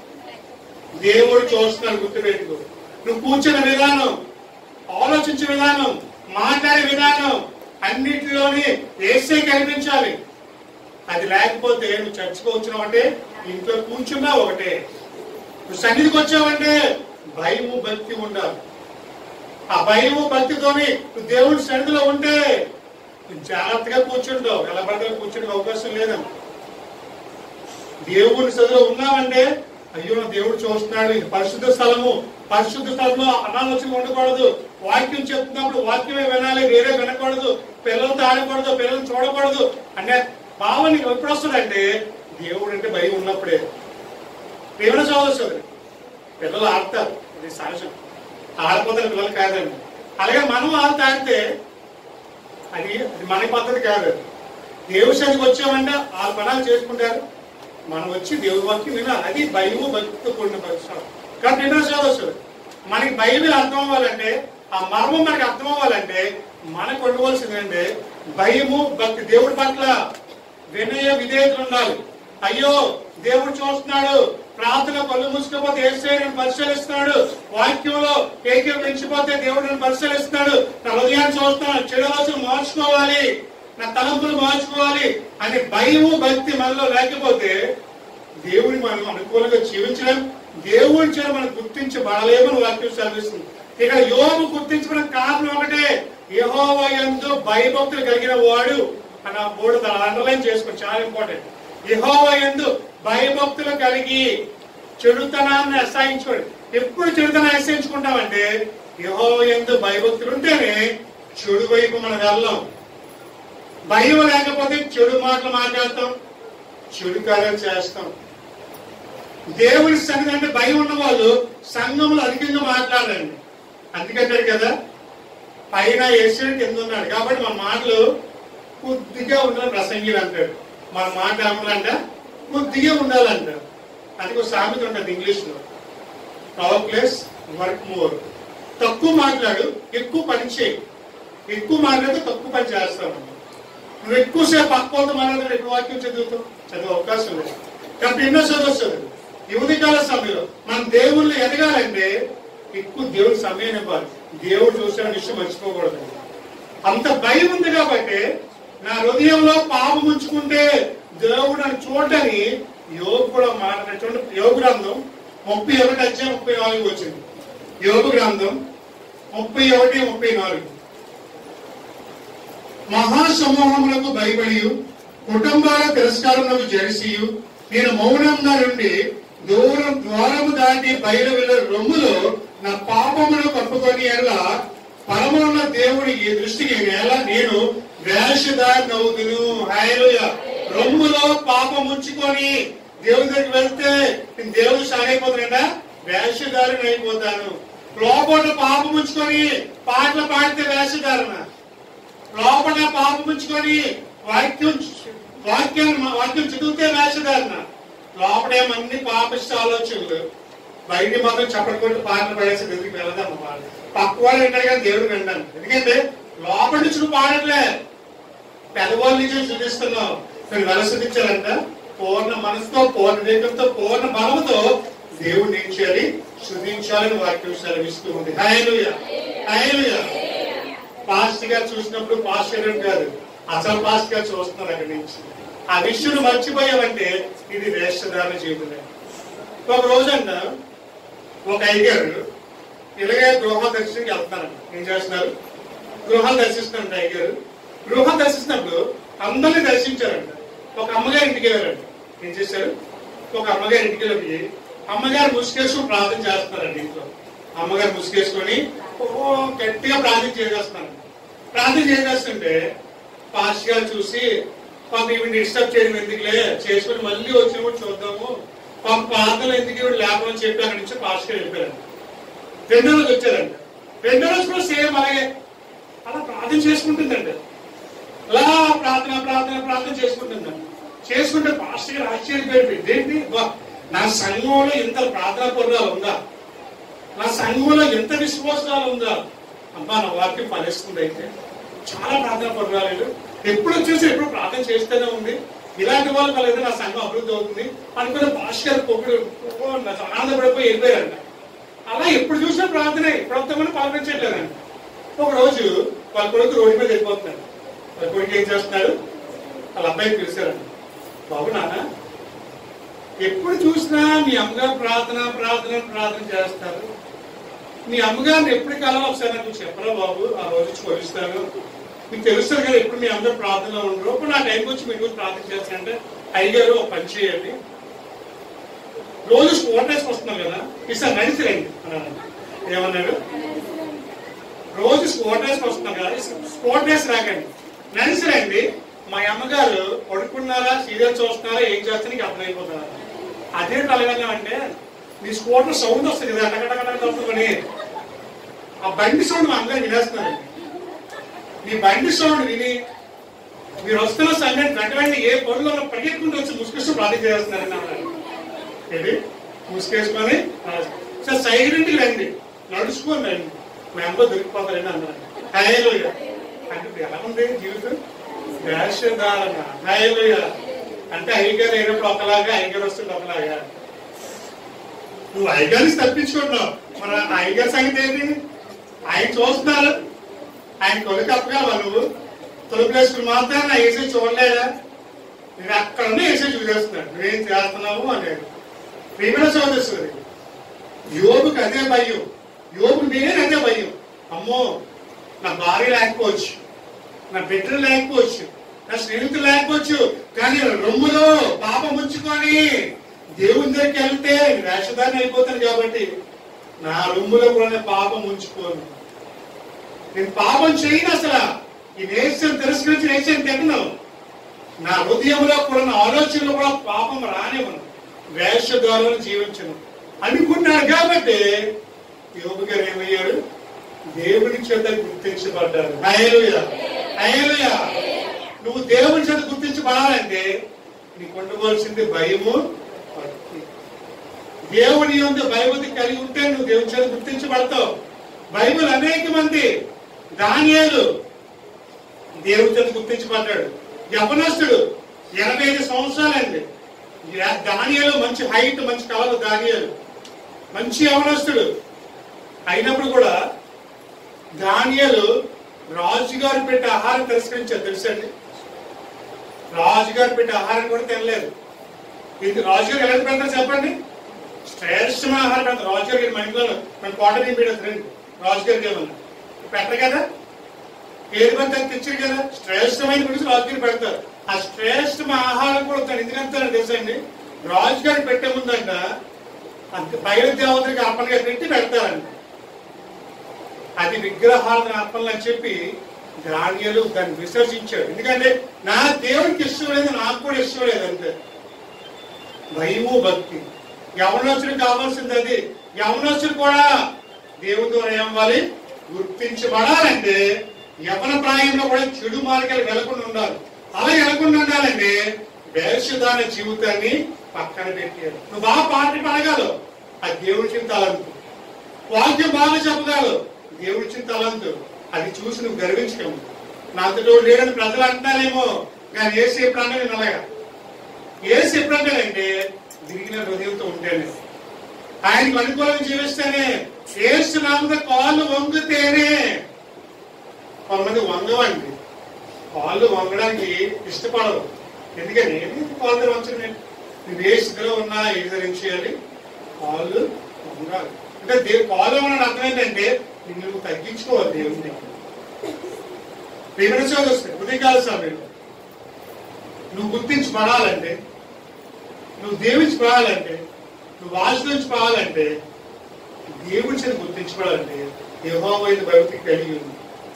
దేవుడు చూస్తున్నాడు గుర్తుపెట్టుకో నువ్వు కూర్చున్న విధానం ఆలోచించే విధానం మాట్లాడే విధానం అన్నిటిలోని ఏసే కనిపించాలి అది లేకపోతే నువ్వు చర్చకు వచ్చినావంటే ఇంట్లో కూర్చున్నా ఒకటే నువ్వు సన్నిధికి వచ్చావంటే భయము భక్తి ఉండాలి ఆ భయము భక్తితోని నువ్వు దేవుడి సన్నిధిలో ఉంటే నువ్వు జాగ్రత్తగా కూర్చుంటావు ఎలా పడితే కూర్చునే అవకాశం లేదమ్మా దేవుని సదిలో ఉన్నామంటే అయ్యో నా దేవుడు చూస్తున్నాడు ఇది పరిశుద్ధ స్థలము పరిశుద్ధ స్థలంలో అనాలోచన ఉండకూడదు వాక్యం చెప్తున్నప్పుడు వాక్యమే వినాలి వేరే వినకూడదు పిల్లలతో ఆడకూడదు పిల్లలు చూడకూడదు అనే భావన నీకు ఎప్పుడు వస్తుందంటే దేవుడు అంటే భయం ఉన్నప్పుడే ప్రేమ చదవచ్చు పిల్లలు ఆడతారు ఇది సహజం ఆడిపోతారు పిల్లలు కాదండి అలాగే మనం ఆడుతా ఆడితే అది అది మన పద్ధతి కాదు దేవుడి సన్నిధికి వచ్చామంటే ఆ పనాలు చేసుకుంటారు మనం వచ్చి దేవుడి వాక్యం వినాలి అది భయము భక్తితో కూడిన పరిశ్రమ కాబట్టి ఎన్నో సోదరు మనకి బైబిల్ అర్థం అవ్వాలంటే ఆ మర్మం మనకి అర్థం అవ్వాలంటే మనకు ఉండవలసిందంటే భయము భక్తి దేవుడి పట్ల వినయ విధేయతలు ఉండాలి అయ్యో దేవుడు చూస్తున్నాడు ప్రార్థన కళ్ళు మూసుకపోతే ఏసైనా పరిశీలిస్తున్నాడు వాక్యంలో ఏకీం పెంచిపోతే దేవుడిని పరిశీలిస్తున్నాడు నా హృదయాన్ని చూస్తున్నాడు చెడు ఆలోచన మార్చుకోవాలి నా తలంపులు మార్చుకోవాలి అనే భయము భక్తి మనలో లేకపోతే దేవుని మనం అనుకూలంగా జీవించలేం దేవుని చేత మనం గుర్తించబడలేమని వాక్యం సెలవిస్తుంది ఇక్కడ యోగు గుర్తించబడిన కారణం ఒకటే యెహోవా యందు భయభక్తులు కలిగిన వాడు అన్న మూడు అండర్లైన్ చేసుకోండి చాలా ఇంపార్టెంట్ యెహోవా యందు భయభక్తులు కలిగి చెడుతనాన్ని అసహించుకోండి ఎప్పుడు చెడుతనం అసహించుకుంటామంటే యెహోవా యందు భయభక్తులు ఉంటేనే చెడు వైపు మనం వెళ్ళాం భయం లేకపోతే చెడు మాటలు మాట్లాడతాం చెడు కార్యాలు చేస్తాం దేవుడి సన్నిధి అంటే భయం ఉన్న వాళ్ళు సంఘంలో అధికంగా మాట్లాడండి అందుకంటాడు కదా పైన వేసాడు కింద ఉన్నాడు కాబట్టి మన మాటలు కొద్దిగా ఉండాలి ప్రసంగిలు అంటాడు మన మాట ఏమన్నా కొద్దిగా ఉండాలంట అది ఒక సామెత ఉంటుంది ఇంగ్లీష్ లో పవర్ ప్లేస్ వర్క్ మోర్ తక్కువ మాట్లాడు ఎక్కువ పని చేయి ఎక్కువ మాట్లాడితే తక్కువ పని చేస్తావు నువ్వు ఎక్కువసేపు పక్కోతో మాట్లాడితే ఎక్కువ వాక్యం చదువుతావు చదివే అవకాశం లేదు కాబట్టి ఎన్నో చదవచ్చు ఈ ఉదయకాల సమయంలో మనం దేవుళ్ళు ఎదగాలంటే ఎక్కువ దేవుడి సమయం ఇవ్వాలి దేవుడు చూసిన విషయం మర్చిపోకూడదు అంత భయం ఉంది కాబట్టి నా హృదయంలో పాపం ఉంచుకుంటే దేవుడు నన్ను చూడని యోగు కూడా మాట్లాడు చూడండి యోగు గ్రంథం ముప్పై ఒకటి వచ్చే ముప్పై నాలుగు వచ్చింది యోగు గ్రంథం ముప్పై ఒకటి ముప్పై నాలుగు మహాసమూహములకు భయపడి కుటుంబాల తిరస్కారములకు జడిసియు నేను మౌనంగా నుండి దూరం ద్వారము దాటి బయలు వెళ్ళ రొమ్ములో నా పాపమును కప్పుకొని ఎలా పరమున్న దేవుడి ఈ దృష్టికి ఎలా నేను వేషధారి నవ్వుతును హాయలుయ రొమ్ములో పాపం ఉంచుకొని దేవుడి దగ్గరికి వెళ్తే నేను దేవుడు సాగైపోతున్నా వేషధారిని అయిపోతాను లోపల పాపం ఉంచుకొని పాటలు పాడితే వేషధారణ లోపల పాపం ఉంచుకొని వాక్యం వాక్యం వాక్యం చదివితే వేషధారణ లోపడేమన్ని పాపిష్ట ఆలోచనలు బయట మాత్రం చప్పటి పాటలు పడేసి దగ్గరికి వెళ్దాం వాళ్ళు పక్క వాళ్ళు వింటారు కానీ దేవుడు వింటాను ఎందుకంటే లోపల నుంచి నువ్వు పాడట్లే పెదవాళ్ళ నుంచి శుద్ధిస్తున్నావు నువ్వు ఎలా శుద్ధించాలంట పూర్ణ మనసుతో పూర్ణ వేగంతో పూర్ణ బలంతో దేవుడిని ఏం చేయాలి శుద్ధించాలని వాక్యం సెలవిస్తూ ఉంది హాయలుయ హాయలుయ పాస్ట్ గారు చూసినప్పుడు పాస్ట్ గారు కాదు అసలు పాస్ట్ గారు చూస్తున్నారు అక్కడి నుంచి ఆ విషయం మర్చిపోయావంటే ఇది వేషధారణ జీవితం ఒక రోజంట ఒక అయ్యగారు ఇలాగే గృహ దర్శనంకి వెళ్తున్నారంట ఏం చేస్తున్నారు గృహాలు దర్శిస్తున్నారంట అయ్యగారు గృహం దర్శిస్తున్నప్పుడు అందరినీ దర్శించారంట ఒక అమ్మగారి ఇంటికి వెళ్ళారంట ఏం చేశారు ఒక అమ్మగారి ఇంటికి వెళ్ళి అమ్మగారు ముసుకేసుకుని ప్రార్థన చేస్తున్నారండి ఇంట్లో అమ్మగారు ముసుకేసుకొని ఓ గట్టిగా ప్రార్థన చేసేస్తున్నారు ప్రార్థన చేసేస్తుంటే పాస్ గారు చూసి పాప ఇవి డిస్టర్బ్ చేయడం ఎందుకులే చేసుకుని మళ్ళీ వచ్చినప్పుడు చూద్దాము పాప ప్రార్థన ఎందుకు ఇవి లేకపోతే చెప్పి అక్కడి నుంచి పాస్ గారు వెళ్ళిపోయారు రెండో రోజు వచ్చారంట రెండో రోజు కూడా సేమ్ అలాగే అలా ప్రార్థన చేసుకుంటుందండి అలా ప్రార్థన ప్రార్థన ప్రార్థన చేసుకుంటుందండి చేసుకుంటే పాస్టర్ గారు ఆశ్చర్యపోయి ఇదేంటి వా, నా సంఘంలో ఇంత ప్రార్థన పూర్వాలు ఉందా నా సంఘంలో ఎంత విశ్వాసాలు ఉందా అమ్మా నా వాక్యం ఫలిస్తుంది అయితే చాలా ప్రార్థన పూర్వాలు ఎప్పుడు వచ్చేసి ఎప్పుడు ప్రార్థన చేస్తూనే ఉంది ఇలాంటి వాళ్ళ వల్ల నా సంఘం అభివృద్ధి అవుతుంది అనుకున్న భాస్కర్ పొగుడు ఓ, నా ఆనందపడిపోయి వెళ్ళిపోయారంట అలా ఎప్పుడు చూసినా ప్రార్థనే ప్రభుత్వం పాల్గొనట్లేదండి ఒక రోజు వాళ్ళ కొడుకు రోడ్డు మీద వెళ్ళిపోతున్నాడు వాళ్ళ కొడుకు ఏం చేస్తున్నాడు వాళ్ళ అబ్బాయి పిలిచారండి బాబు నాన్న ఎప్పుడు చూసినా మీ అమ్మగారు ప్రార్థన ప్రార్థన ప్రార్థన చేస్తారు మీ అమ్మగారిని ఎప్పుడు కలవాలి ఒకసారి నాకు చెప్పరా బాబు ఆ రోజు చూపిస్తాను మీకు తెలుస్తుంది కదా ఎప్పుడు మీ అందరూ ప్రార్థనలో ఉండరు ఇప్పుడు నా టైంకి వచ్చి మీ గురించి ప్రార్థన చేస్తానంటే అయ్యారు ఒక పని చేయండి రోజు స్పోర్ట్ రేస్కి వస్తున్నాం కదా ఈసారి నడిచి రండి అన్నాడు ఏమన్నాడు రోజు స్పోర్ట్ రేస్కి వస్తున్నాం కదా స్పోర్ట్ రేస్ రాకండి నడిచి రండి మా అమ్మగారు పడుకున్నారా సీరియల్ చూస్తున్నారా ఏం చేస్తే నీకు అర్థమైపోతున్నారు అదే కలగలం అంటే నీ స్కూటర్ సౌండ్ వస్తుంది కదా టకటకటక వస్తుందని ఆ బండి సౌండ్ మా అందరూ వినేస్తున్నారండి మీ బండి సౌండ్ విని మీరు వస్తున్న సమయం వెంటనే ఏ పనులు పరిగెత్తుకుంటూ వచ్చి ముసుగుస్తూ ప్రార్థన చేస్తున్నారని అన్నారు ఇది ముసుకేసుకొని సార్ సైలెంట్ రండి నడుచుకొని రండి మా అమ్మ దొరికిపోతారని అన్నారు హైలోయ అంటే ఇప్పుడు ఎలా ఉంది జీవితం వేషధారణ హైలోయ అంటే అయ్యగారు అయినప్పుడు ఒకలాగా అయ్యగారు వస్తుంది ఒకలాగా నువ్వు అయ్యగారిని తప్పించుకుంటున్నావు మరి ఆ అయ్యగారి సంగతి ఏంటి ఆయన చూస్తున్నారు ఆయన కొలికి అప్పగలవా నువ్వు తొలిపేసుకుని మాత్రం నా ఏసీ చూడలేదా నేను అక్కడ ఉన్న ఏసీ చూసేస్తున్నాడు నువ్వేం చేస్తున్నావు అనేది ప్రియమైన సోదరి యోగుకి అదే భయం యోగు నేను అదే భయం అమ్మో నా భార్య లేకపోవచ్చు నా బిడ్డలు లేకపోవచ్చు నా స్నేహితులు లేకపోవచ్చు కానీ రొమ్ములో పాప ముంచుకొని దేవుని దగ్గరికి వెళ్తే వేషధారణ అయిపోతాను కాబట్టి నా రొమ్ములో కూడా నేను పాపం ఉంచుకోను నేను పాపం చేయను అసలు ఈ నేషన్ తిరస్కరించి నేషన్ తిన్నాను నా హృదయంలో కూడా నా ఆలోచనలో కూడా పాపం రానివ్వను వేషధారులను జీవించను అనుకున్నాడు కాబట్టి యోగు గారు ఏమయ్యారు దేవుని చేత గుర్తించబడ్డారు హయలుయ హయలుయ నువ్వు దేవుని చేత గుర్తించబడాలంటే నీకు ఉండవలసింది భయము భక్తి దేవుని యొక్క భయభక్తి కలిగి ఉంటే నువ్వు దేవుని చేత గుర్తించబడతావు బైబిల్ అనేక మంది దానియాలు దేవుని చేత గుర్తించబడ్డాడు యవనస్తుడు ఎనభై ఐదు సంవత్సరాలండి దానియాలు మంచి హైట్ మంచి కలర్ దానియాలు మంచి యవనస్తుడు అయినప్పుడు కూడా దానియాలు రాజుగారు పెట్టే ఆహారం తిరస్కరించారు తెలుసండి రాజుగారు పెట్టే ఆహారం కూడా తినలేదు ఇది రాజుగారు ఎలా పెడతారు చెప్పండి శ్రేష్టమైన ఆహారం పెడతారు రాజుగారు మన ఇంట్లో మన కోట నింపేది రండి రాజుగారికి ఏమన్నా పెట్టరు కదా ఏది పడితే అది తెచ్చారు కదా శ్రేష్టమైన గురించి రాజుగారు పెడతారు ఆ శ్రేష్టమైన ఆహారం కూడా వస్తాడు ఎందుకంటే తెలుసండి రాజుగారికి పెట్టే ముందంట అంత బయలు దేవతలకి అర్పణగా పెట్టి పెడతారంట అది విగ్రహాలను అర్పణలు అని చెప్పి దానియలు దాన్ని విసర్జించాడు ఎందుకంటే నా దేవునికి ఇష్టం లేదు నాకు కూడా ఇష్టం లేదు అంతే భయము భక్తి యవనోచుడు కావాల్సింది అది యవనోచుడు కూడా దేవుని ద్వారా ఏమవ్వాలి గుర్తించబడాలంటే యవన ప్రాయంలో కూడా చెడు మార్గాలు వెళ్లకుండా ఉండాలి అలా వెళ్లకుండా ఉండాలంటే వేషధాన జీవితాన్ని పక్కన పెట్టారు నువ్వు బాగా పాట పాడగలవు అది దేవుడి చింత తలంతు వాక్యం బాగా చెప్పగలవు దేవుడి చింత తలంతు అది చూసి నువ్వు గర్వించగలవు నాతో లేడని ప్రజలు అంటున్నారేమో కానీ ఏసు ఎప్పుడు నేను అలాగా ఏసు ఎప్పుడంటే దిగిన హృదయంతో ఉంటేనే ఆయనకు అనుకూలంగా జీవిస్తేనే ఏసు నామద కాళ్ళు వంగితేనే కొంతమంది వంగవండి కాళ్ళు వంగడానికి ఇష్టపడవు ఎందుకని ఏమి కాళ్ళు వంచడం నువ్వు ఏ స్థితిలో ఉన్నా ఏ ధరించేయాలి కాళ్ళు వంగాలి అంటే దేవు ఫాలో అవ్వడం అర్థం ఏంటంటే నిన్ను నువ్వు తగ్గించుకోవాలి దేవుని దగ్గర ప్రేమ చదువు ఉదయకాల సమయంలో నువ్వు గుర్తించబడాలంటే నువ్వు దీవించబడాలంటే నువ్వు ఆశ్రయించబడాలంటే దేవుడి చేత గుర్తించబడాలంటే యహోవైన భక్తి కలిగి ఉంది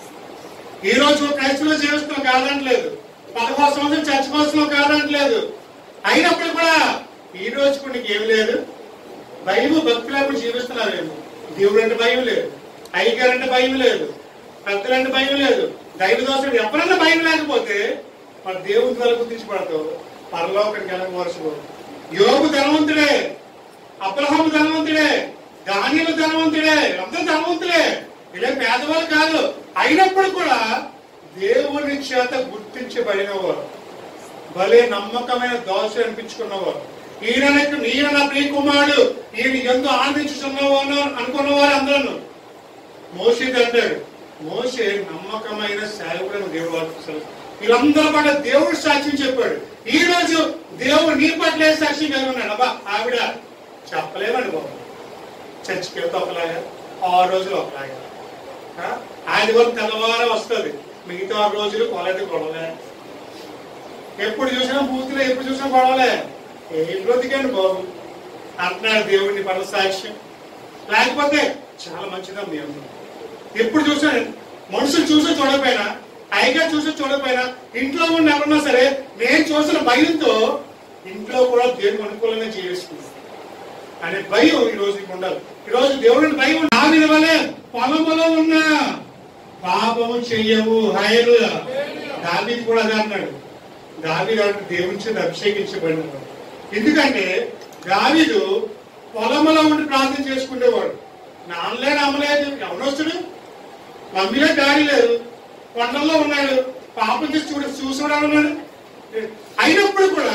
ఈ రోజు క్రైస్తవులు జీవిస్తున్నాం కాదంటలేదు పదకొండు సంవత్సరం చర్చ కోసం కాదంటలేదు అయినప్పుడు కూడా ఈ రోజు కూడా నీకు ఏమి లేదు భయం భక్తి లేకుండా జీవిస్తున్నారేమో దేవుడు అంటే భయం లేదు అయ్యగారు అంటే భయం లేదు పెద్దలు అంటే భయం లేదు దైవ దోషుడు ఎవరన్నా భయం లేకపోతే మన దేవుని ద్వారా గుర్తించబడతావు పరలోకానికి వెళ్ళవలసి యోగు ధనవంతుడే అబ్రహాము ధనవంతుడే దానిలు ధనవంతుడే అందరూ ధనవంతులే ఇలా పేదవాళ్ళు కాదు అయినప్పుడు కూడా దేవుని చేత గుర్తించబడినవారు భలే నమ్మకమైన దోష అనిపించుకున్నవారు ఈయన ఈయన నా ప్రియ కుమారుడు ఈయన ఎంతో ఆనందించుతున్నవారు అనుకున్నవారు అందరూ మోషే అంటాడు మోషే నమ్మకమైన సేవకులను దేవుడు వాడుతాడు వీళ్ళందరూ కూడా దేవుడు సాక్ష్యం చెప్పాడు ఈ రోజు దేవుడు నీ పట్ల ఏ సాక్ష్యం కలిగి ఉన్నాడు అబ్బా ఆవిడ చెప్పలేమండి బాబు చర్చికి వెళ్తే ఒకలాగా ఆ రోజులు ఒకలాగా ఆ? ఆదివారం తెల్లవారం వస్తుంది మిగతా రోజులు కొలటి గొడవలే ఎప్పుడు చూసినా బూతులే ఎప్పుడు చూసినా గొడవలే ఏం బ్రతికండి బాబు అంటున్నాడు దేవుడిని పట్ల సాక్ష్యం లేకపోతే చాలా మంచిదా మీ అందరూ ఎప్పుడు చూసా మనుషులు చూసా చూడకపోయినా అయ్యగా చూసా చూడకపోయినా ఇంట్లో ఉన్న ఎవరన్నా సరే నేను చూసిన భయంతో ఇంట్లో కూడా దేవుని అనుకూలంగా జీవిస్తుంది అనే భయం ఈ రోజు నీకు ఉండాలి ఈ రోజు దేవుడిని భయం నా విలువలే పొలములో ఉన్న పాపము చెయ్యవు హైలు దావీదు కూడా అదే అన్నాడు దావీదు అంటే దేవుని చేత అభిషేకించబడినవాడు ఎందుకంటే దావీదు పొలములో ఉండి ప్రార్థన చేసుకునేవాడు నాన్నలే నమ్మలేదు ఎవరొస్తుడు మమ్మీలే దారి లేదు కొండల్లో ఉన్నాడు పాపం చేసి చూడ చూసుకోవడం ఉన్నాడు అయినప్పుడు కూడా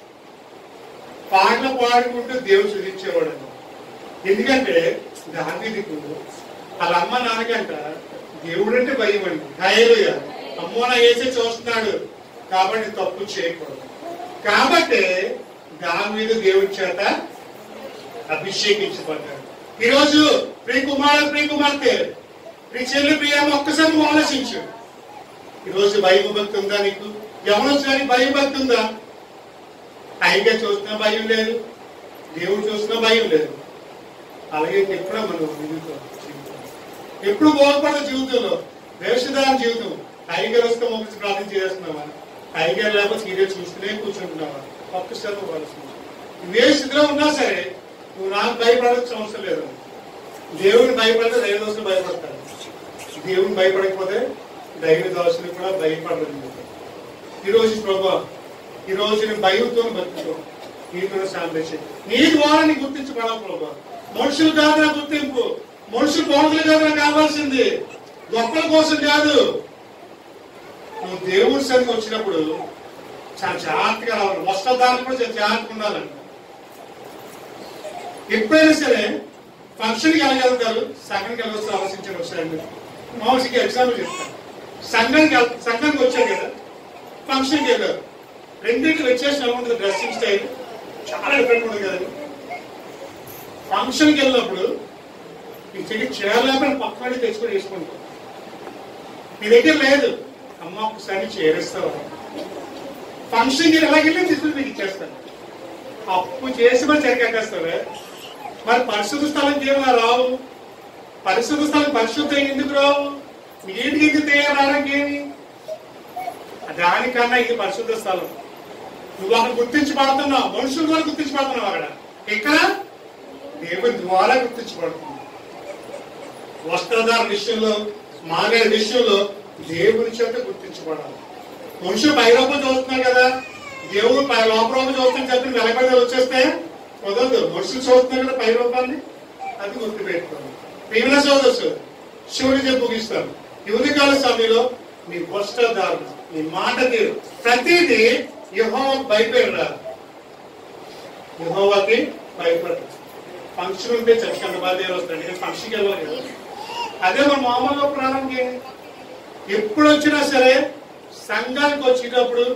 పాటలు పాడుకుంటూ దేవుడు చూపించేవాడు ఎందుకంటే దావీదుకు వాళ్ళ అమ్మ నాన్నకంట దేవుడు అంటే భయం అండి హైలుయ అమ్మో నా వేసే చూస్తున్నాడు కాబట్టి తప్పు చేయకూడదు కాబట్టి దావీదు దేవుడి చేత అభిషేకించబడ్డాడు ఈరోజు ప్రియ కుమారుడు ప్రియ కుమార్తె నీ చెల్లి ప్రియామ ఒక్కసారి నువ్వు ఆలోచించు ఈరోజు భయం భక్తి ఉందా నీకు ఎవరొచ్చిన భయం భక్తి ఉందా అయిగా చూస్తున్నా భయం లేదు దేవుడు చూస్తున్నా భయం లేదు అలాగే ఎప్పుడో మనం జీవితం ఎప్పుడు బాగుపడదు జీవితంలో వేషధారణ జీవితం టైగర్ వస్తే మొక్కసి ప్రార్థన చేస్తున్నావా టైగర్ లేకపోతే సీరియల్ చూస్తూనే కూర్చుంటున్నావా ఒక్కసారి నువ్వు ఆలోచించు. నువ్వు ఏ స్థితిలో ఉన్నా సరే నువ్వు నాకు భయపడాల్సిన అవసరం లేదు దేవుని భయపడితే దైవ దోషులు భయపడతారు దేవుని భయపడకపోతే దైవ దోషులు కూడా భయపడదు ఈరోజు ప్రభా ఈ రోజు నేను భయంతో బతుకుతో నీతో సాంబేసి నీ ద్వారా నీ గుర్తించబడాలి ప్రభా మనుషులు కాదు నా గుర్తింపు మనుషులు పౌరులు కాదు నాకు కావాల్సింది గొప్పల కోసం కాదు నువ్వు దేవుడి సరికి వచ్చినప్పుడు చాలా జాగ్రత్తగా రావాలి వస్త్రదానం కూడా చాలా జాగ్రత్తగా ఉండాలండి ఎప్పుడైనా సరే ఫంక్షన్కి వెళ్ళగలుగుతారు సంఘానికి వెళ్ళవచ్చు ఆలోచించారు ఒకసారి మామూలుగా ఎగ్జాంపుల్ చెప్తాను సంఘానికి వెళ్- సంఘానికి వచ్చారు కదా ఫంక్షన్కి వెళ్ళారు రెండింటికి వచ్చేసి ఎలా ఉంటుంది డ్రెస్సింగ్ స్టైల్ చాలా డిఫరెంట్ ఉంటుంది కదండి ఫంక్షన్కి వెళ్ళినప్పుడు ఈ చెయ్యి చేరలేకపోయిన పక్కన తెచ్చుకొని వేసుకుంటాం మీ దగ్గర లేదు అమ్మ ఒకసారి చేరేస్తావా ఫంక్షన్కి ఎలాగెళ్ళి తీసుకుని మీకు ఇచ్చేస్తాను అప్పు చేసి మరి చెరకట్టేస్తావే మరి పరిశుద్ధ స్థలంకి ఏమైనా రావు పరిశుద్ధ స్థలం పరిశుద్ధ ఎందుకు రావు నీటికి ఎందుకు తయారు రావడానికి ఏమి దానికన్నా ఇది పరిశుద్ధ స్థలం నువ్వు అక్కడ గుర్తించబడుతున్నావు మనుషుల ద్వారా గుర్తించబడుతున్నావు అక్కడ ఇక్కడ దేవుని ద్వారా గుర్తించబడుతున్నావు వస్త్రధార విషయంలో మాట్లాడే విషయంలో దేవుని చేత గుర్తించబడాలి మనుషులు పై రూపం చూస్తున్నారు కదా దేవుడు పై లోప రూపం చూస్తున్న చెప్పి వెలకడ వచ్చేస్తే కుదరదు మనుషులు చూస్తున్నారు కదా పై రూపాన్ని అది గుర్తుపెట్టుకోండి ప్రియమైన సోదరు శివుడి చెప్పు ముగిస్తాను ఈ ఉదయకాల సమయంలో నీ వస్త్రధారణ నీ మాట తీరు ప్రతిదీ యహోవ భయపెడరా యహోవాకి భయపడరు ఫంక్షన్ ఉంటే చచ్చికంత బాధ్యత వస్తాడు ఫంక్షన్కి వెళ్ళాలి కదా అదే మన మామూలుగా ప్రారంభం ఎప్పుడు వచ్చినా సరే సంఘానికి వచ్చేటప్పుడు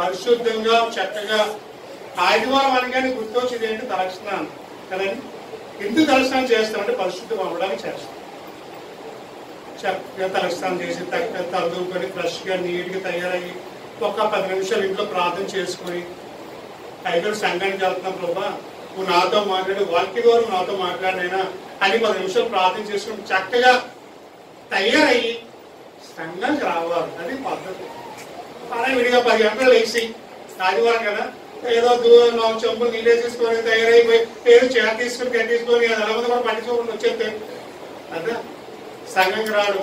పరిశుద్ధంగా చక్కగా ఆదివారం అనగానే గుర్తొచ్చేది ఏంటి తలక్షణాలు కదండి ఎందుకు తలస్నానం చేస్తామంటే పరిశుద్ధం అవ్వడానికి చేస్తాం చక్కగా తలస్నానం చేసి తగ్గ తలదూకొని ఫ్రెష్గా నీట్గా తయారయ్యి ఒక పది నిమిషాలు ఇంట్లో ప్రార్థన చేసుకొని ఐదు సంఘానికి వెళ్తున్నాం ప్రభా నువ్వు నాతో మాట్లాడి వాక్య ద్వారా నాతో మాట్లాడినైనా అని పది నిమిషాలు ప్రార్థన చేసుకుని చక్కగా తయారయ్యి సంఘానికి రావాలి అది పద్ధతి అలా విడిగా పది గంటలు లేచి ఆదివారం కదా ఏదో దూరం నాలుగు చెంపులు నీళ్ళు వేసేసుకొని తయారైపోయి ఏదో చేత తీసుకుని కట్టేసుకొని అది ఎలా కూడా పట్టించుకోకుండా వచ్చేస్తే అదే సంఘంకి రావడం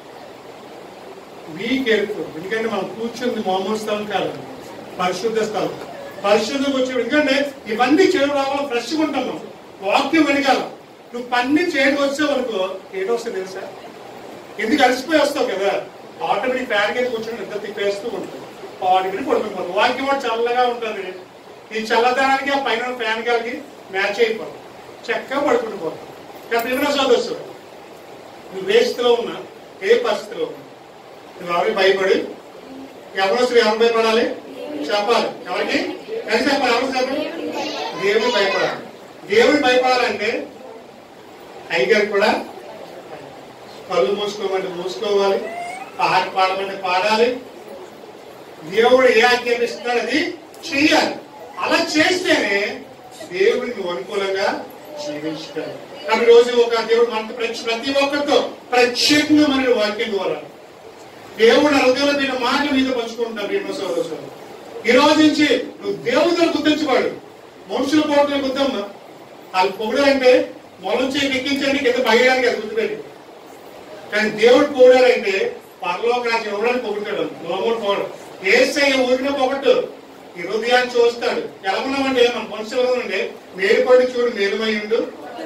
వీక్ ఎరుకు ఎందుకంటే మనం కూర్చుంది మామూలు స్థలం కాదు పరిశుద్ధ స్థలం పరిశుద్ధం వచ్చి ఎందుకంటే ఇవన్నీ చేయడం రావాలి ఫ్రెష్గా ఉంటాం మనం వాక్యం వెనకాల నువ్వు పన్ని చేయడం వచ్చావు అనుకో ఏదో వస్తుంది తెలుసా ఎందుకు అలసిపోయి వస్తావు కదా ఆటోమేటిక్ ఫ్యాన్ కింద కూర్చొని నిద్ర తిప్పేస్తూ ఉంటుంది ఆటోమేటిక్ పడుకుంటుంది వాక్యం కూడా చల్లగా ఉంటుంది ఈ చల్లదనానికి ఆ పైన ఫ్యాన్ గాలికి మ్యాచ్ అయిపోతుంది చక్కగా పడుకుంటూ పోతాం కాబట్టి ఏమైనా చదవచ్చు నువ్వు ఏ స్థితిలో ఉన్నా ఏ పరిస్థితిలో ఉన్నా నువ్వు ఎవరికి భయపడి ఎవరు ఎవరు భయపడాలి చెప్పాలి ఎవరికి కలిసి చెప్పాలి ఎవరు చెప్పాలి దేవుడు భయపడాలి దేవుడు భయపడాలంటే అయ్యగారు కూడా కళ్ళు మూసుకోమంటే మూసుకోవాలి పాట పాడమంటే పాడాలి దేవుడు ఏ ఆజ్ఞ ఇస్తున్నాడు అది చెయ్యాలి అలా చేస్తేనే దేవుడికి అనుకూలంగా జీవించగలరు కాబట్టి రోజు ఒక దేవుడు మనకు ప్రతి ప్రతి ఒక్కరితో ప్రత్యేకంగా మన వాక్యం ద్వారా దేవుడు హృదయంలో దీని మాటలు మీద పంచుకుంటున్నాను ఎన్నో సోదరు ఈ రోజు నుంచి నువ్వు దేవుడితో గుర్తించబడు మనుషుల పోటీ గుద్దమ్మ వాళ్ళు పొగడాలంటే మొలం చేయి ఎక్కించండి కింద పగడానికి అది గుర్తుపెట్టి కానీ దేవుడు పోడాడంటే పరలోక రాజ్యం ఇవ్వడానికి పొగుతాడు మామూలు పోవడం ఏసయ్య ఊరిన పొగట్టు ఈ హృదయాన్ని చూస్తాడు ఎలా ఉన్నామంటే మన మనుషులు ఉండే మేలుపడి చూడు మేలుమై ఉండు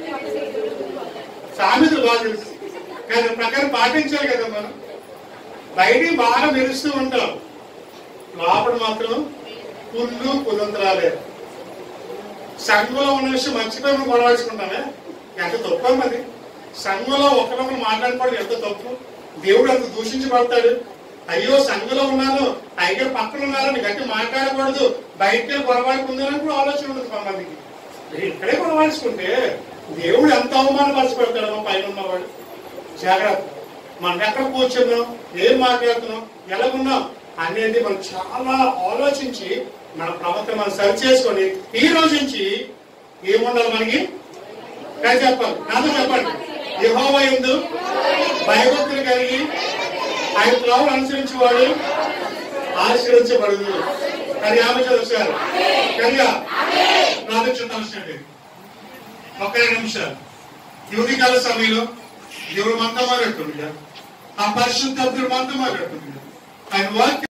సామెతలు బాగా తెలుసు కానీ దాని ప్రకారం పాటించాలి కదా మనం బయటికి బాగా మెరుస్తూ ఉంటాం లోపల మాత్రం పుల్లు కుదంతరాలే సంఘంలో ఉన్న విషయం మర్చిపోయి మనం గొడవలుచుకుంటామే ఎంత తప్పు అది సంఘంలో ఒకరొకరు మాట్లాడుకోవడం ఎంత తప్పు దేవుడు అంత దూషించబడతాడు అయ్యో సంఘంలో ఉన్నాను అయితే పక్కన ఉన్నారని గట్టి మాట్లాడకూడదు బయటకి వెళ్ళి గొడవడుకుందని కూడా ఆలోచన ఉండదు కొంతమందికి ఇక్కడే గొడవలుచుకుంటే దేవుడు ఎంత అవమానపరచబడతాడు మా పైన ఉన్నవాడు జాగ్రత్త మనం ఎక్కడ కూర్చున్నాం ఏం మాట్లాడుతున్నాం ఎలా ఉన్నాం అనేది మనం చాలా ఆలోచించి మన ప్రవర్తన మనం సరి చేసుకొని ఈ రోజు నుంచి ఏముండాలి మనకి కానీ చెప్పాలి నాతో చెప్పండి యెహోవా ఎందు భయభక్తులు కలిగి ఆయన త్రోవలు అనుసరించేవాడు ఆశీర్వించబడదు కానీ ఆమె చదువుతారు కనుక నాతో చూడాల్సింది ఒక రెండు నిమిషాలు యువతి కాల సమయంలో దేవుడు మనతో మాట్లాడుతుంది ఆ పరిశుద్ధాత్ముడు మనతో మాట్లాడుతుంది ఆయన వాక్యం